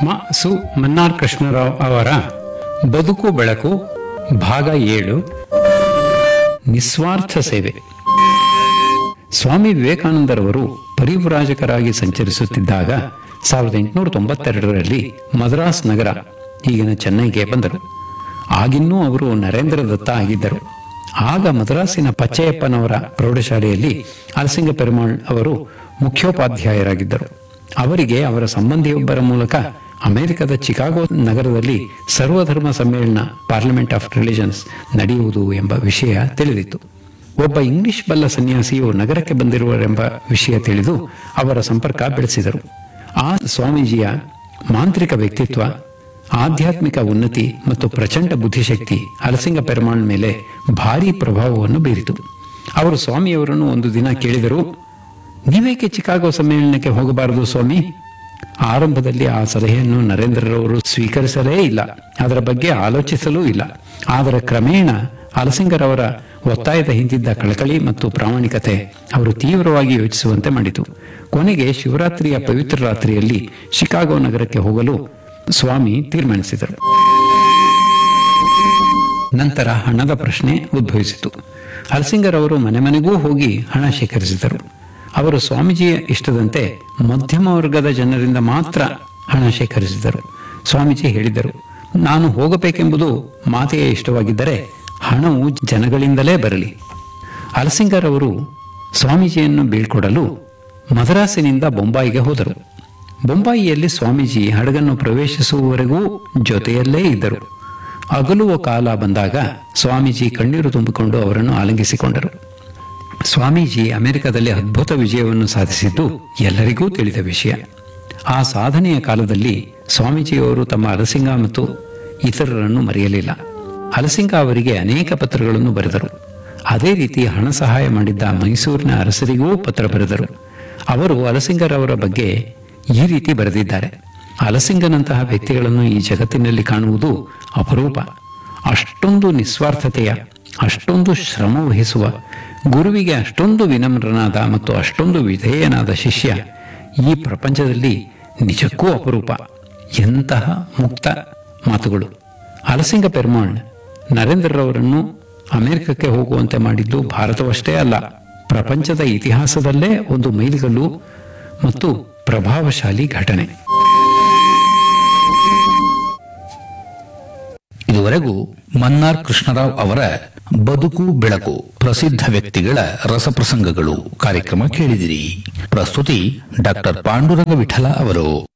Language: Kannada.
ಮ ಸು ಮನ್ನಾರ್ ಕೃಷ್ಣರಾವ್ ಅವರ ಬದುಕು ಬೆಳಕು ಭಾಗ ಏಳು ನಿಸ್ವಾರ್ಥ ಸೇವೆ ಸ್ವಾಮಿ ವಿವೇಕಾನಂದರವರು ಪರಿವ್ರಾಜಕರಾಗಿ ಸಂಚರಿಸುತ್ತಿದ್ದಾಗ ಸಾವಿರದ ಎಂಟುನೂರ ತೊಂಬತ್ತೆರಡರಲ್ಲಿ ಮದ್ರಾಸ್ ನಗರ ಈಗಿನ ಚೆನ್ನೈಗೆ ಬಂದರು ಆಗಿನ್ನೂ ಅವರು ನರೇಂದ್ರ ದತ್ತ ಆಗಿದ್ದರು ಆಗ ಮದ್ರಾಸಿನ ಪಚ್ಚಯ್ಯಪ್ಪನವರ ಪ್ರೌಢಶಾಲೆಯಲ್ಲಿ ಅಲಸಿಂಗ ಪೆರುಮಾಳ್ ಅವರು ಮುಖ್ಯೋಪಾಧ್ಯಾಯರಾಗಿದ್ದರು ಅವರಿಗೆ ಅವರ ಸಂಬಂಧಿಯೊಬ್ಬರ ಮೂಲಕ ಅಮೆರಿಕದ ಚಿಕಾಗೋ ನಗರದಲ್ಲಿ ಸರ್ವಧರ್ಮ ಸಮ್ಮೇಳನ ಪಾರ್ಲಿಮೆಂಟ್ ಆಫ್ ರಿಲಿಜನ್ಸ್ ನಡೆಯುವುದು ಎಂಬ ವಿಷಯ ತಿಳಿದಿತ್ತು ಒಬ್ಬ ಇಂಗ್ಲಿಷ್ ಬಲ್ಲ ಸನ್ಯಾಸಿಯು ನಗರಕ್ಕೆ ಬಂದಿರುವರೆಂಬ ವಿಷಯ ತಿಳಿದು ಅವರ ಸಂಪರ್ಕ ಬೆಳೆಸಿದರು ಆ ಸ್ವಾಮೀಜಿಯ ಮಾಂತ್ರಿಕ ವ್ಯಕ್ತಿತ್ವ ಆಧ್ಯಾತ್ಮಿಕ ಉನ್ನತಿ ಮತ್ತು ಪ್ರಚಂಡ ಬುದ್ಧಿಶಕ್ತಿ ಅಲಸಿಂಗ ಪೆರುಮಾಳ್ ಮೇಲೆ ಭಾರೀ ಪ್ರಭಾವವನ್ನು ಬೀರಿತು ಅವರು ಸ್ವಾಮಿಯವರನ್ನು ಒಂದು ದಿನ ಕೇಳಿದರು ನೀವೇಕೆ ಚಿಕಾಗೋ ಸಮ್ಮೇಳನಕ್ಕೆ ಹೋಗಬಾರದು ಸ್ವಾಮಿ ಆರಂಭದಲ್ಲಿ ಆ ಸಲಹೆಯನ್ನು ನರೇಂದ್ರರವರು ಸ್ವೀಕರಿಸಲೇ ಇಲ್ಲ ಅದರ ಬಗ್ಗೆ ಆಲೋಚಿಸಲೂ ಇಲ್ಲ ಆದರೆ ಕ್ರಮೇಣ ಅಲಸಿಂಗರವರ ಒತ್ತಾಯದ ಹಿಂದಿದ್ದ ಕಳಕಳಿ ಮತ್ತು ಪ್ರಾಮಾಣಿಕತೆ ಅವರು ತೀವ್ರವಾಗಿ ಯೋಚಿಸುವಂತೆ ಮಾಡಿತು ಕೊನೆಗೆ ಶಿವರಾತ್ರಿಯ ಪವಿತ್ರ ರಾತ್ರಿಯಲ್ಲಿ ಶಿಕಾಗೋ ನಗರಕ್ಕೆ ಹೋಗಲು ಸ್ವಾಮಿ ತೀರ್ಮಾನಿಸಿದರು ನಂತರ ಹಣದ ಪ್ರಶ್ನೆ ಉದ್ಭವಿಸಿತು ಹಲಸಿಂಗರ್ ಅವರು ಮನೆ ಮನೆಗೂ ಹೋಗಿ ಹಣ ಶೇಖರಿಸಿದರು ಅವರು ಸ್ವಾಮೀಜಿಯ ಇಷ್ಟದಂತೆ ಮಧ್ಯಮ ವರ್ಗದ ಜನರಿಂದ ಮಾತ್ರ ಹಣ ಶೇಖರಿಸಿದರು ಸ್ವಾಮೀಜಿ ಹೇಳಿದರು ನಾನು ಹೋಗಬೇಕೆಂಬುದು ಮಾತೆಯ ಇಷ್ಟವಾಗಿದ್ದರೆ ಹಣವು ಜನಗಳಿಂದಲೇ ಬರಲಿ ಅಲಸಿಂಗರ್ ಅವರು ಸ್ವಾಮೀಜಿಯನ್ನು ಬೀಳ್ಕೊಡಲು ಮದ್ರಾಸಿನಿಂದ ಬೊಂಬಾಯಿಗೆ ಹೋದರು ಬೊಂಬಾಯಿಯಲ್ಲಿ ಸ್ವಾಮೀಜಿ ಹಡಗನ್ನು ಪ್ರವೇಶಿಸುವವರೆಗೂ ಜೊತೆಯಲ್ಲೇ ಇದ್ದರು ಅಗಲುವ ಕಾಲ ಬಂದಾಗ ಸ್ವಾಮೀಜಿ ಕಣ್ಣೀರು ತುಂಬಿಕೊಂಡು ಅವರನ್ನು ಆಲಿಂಗಿಸಿಕೊಂಡರು ಸ್ವಾಮೀಜಿ ಅಮೆರಿಕದಲ್ಲಿ ಅದ್ಭುತ ವಿಜಯವನ್ನು ಸಾಧಿಸಿದ್ದು ಎಲ್ಲರಿಗೂ ತಿಳಿದ ವಿಷಯ ಆ ಸಾಧನೆಯ ಕಾಲದಲ್ಲಿ ಸ್ವಾಮೀಜಿಯವರು ತಮ್ಮ ಅಲಸಿಂಗ ಮತ್ತು ಇತರರನ್ನು ಮರೆಯಲಿಲ್ಲ ಅಲಸಿಂಗ ಅವರಿಗೆ ಅನೇಕ ಪತ್ರಗಳನ್ನು ಬರೆದರು ಅದೇ ರೀತಿ ಹಣ ಸಹಾಯ ಮಾಡಿದ್ದ ಮೈಸೂರಿನ ಅರಸರಿಗೂ ಪತ್ರ ಬರೆದರು ಅವರು ಅಲಸಿಂಗರವರ ಬಗ್ಗೆ ಈ ರೀತಿ ಬರೆದಿದ್ದಾರೆ ಅಲಸಿಂಗನಂತಹ ವ್ಯಕ್ತಿಗಳನ್ನು ಈ ಜಗತ್ತಿನಲ್ಲಿ ಕಾಣುವುದು ಅಪರೂಪ ಅಷ್ಟೊಂದು ನಿಸ್ವಾರ್ಥತೆಯ ಅಷ್ಟೊಂದು ಶ್ರಮ ವಹಿಸುವ ಗುರುವಿಗೆ ಅಷ್ಟೊಂದು ವಿನಮ್ರನಾದ ಮತ್ತು ಅಷ್ಟೊಂದು ವಿಧೇಯನಾದ ಶಿಷ್ಯ ಈ ಪ್ರಪಂಚದಲ್ಲಿ ನಿಜಕ್ಕೂ ಅಪರೂಪ ಎಂತಹ ಮುಕ್ತ ಮಾತುಗಳು ಅಲಸಿಂಗ ಪೆರ್ಮಾಳ್ ನರೇಂದ್ರರವರನ್ನು ಅಮೆರಿಕಕ್ಕೆ ಹೋಗುವಂತೆ ಮಾಡಿದ್ದು ಭಾರತವಷ್ಟೇ ಅಲ್ಲ ಪ್ರಪಂಚದ ಇತಿಹಾಸದಲ್ಲೇ ಒಂದು ಮೈಲಿಗಲ್ಲು ಮತ್ತು ಪ್ರಭಾವಶಾಲಿ ಘಟನೆ ಇದುವರೆಗೂ ಮನ್ನಾರ್ ಕೃಷ್ಣರಾವ್ ಅವರ ಬದುಕು ಬೆಳಕು ಪ್ರಸಿದ್ಧ ವ್ಯಕ್ತಿಗಳ ರಸಪ್ರಸಂಗಗಳು ಕಾರ್ಯಕ್ರಮ ಕೇಳಿದಿರಿ ಪ್ರಸ್ತುತಿ ಡಾಕ್ಟರ್ ಪಾಂಡುರಂಗ ವಿಠಲ ಅವರು